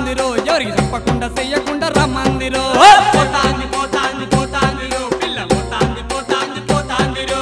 పోతాందిరో ఎవరికి చెప్పకుండా చెయ్యకుండా రమ్మందిరో పోతాంది పోతాంది పోతాందిరో పిల్ల పోతాంది పోతాంది పోతాందిరో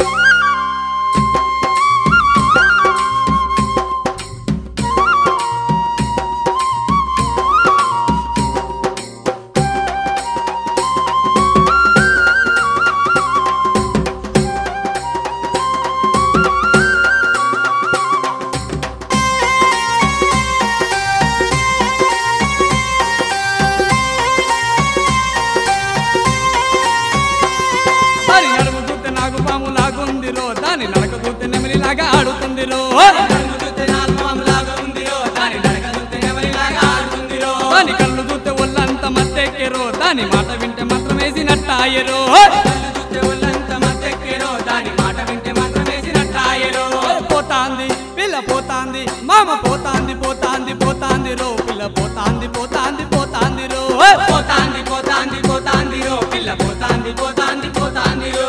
దాని నడుము చూస్తే నాకు పాము లాగుందిరో దాని నడక చూస్తే నెమలిలాగా ఆడుతుందిరో నడుము చూస్తే నాలుగు పాములాగా ఉందిరో దాని నడక చూస్తే నెమలిలాగా ఆడుతుందిరో దాని కళ్ళు చూస్తే ఒళ్ళంత మత్తెక్కెరో దాని మాట వింటే మాత్రం వేసినట్టాయరో కళ్ళు చూస్తే ఒళ్ళంతా మత్తెక్కేరో దాని మాట వింటే మాత్రం వేసినట్టాయరో పోతాంది పిల్ల పోతాంది మామ పోతాంది పోతాంది పోతాంది రో పిల్ల పోతాంది పోతాంది పోతాంది రో పోతాంది పోతాంది పోతాందిరో పిల్ల పోతాంది పోతాంది పోతాందిరో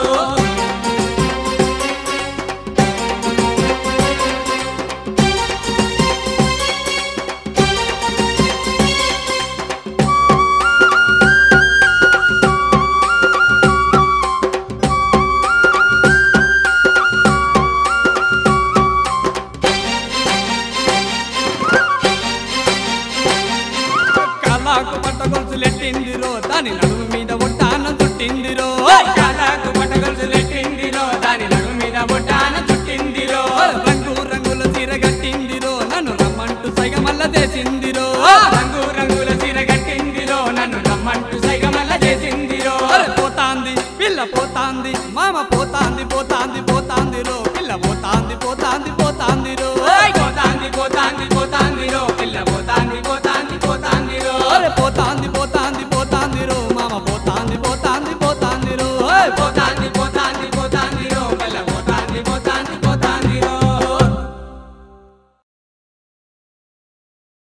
కళాకు పట్ట గొలుసులెట్టిందిరో దాని నడుము మీద ఒట్టానం చుట్టిందిరో కాలాకు పట్టగొలుసు నెట్టిందిరో దాని నడుము మీద బొట్టాన చుట్టిందిరో రంగు రంగుల చీర కట్టిందిరో నన్ను రమ్మంటూ సైగ మల్ల చేసిందిరో రంగు రంగుల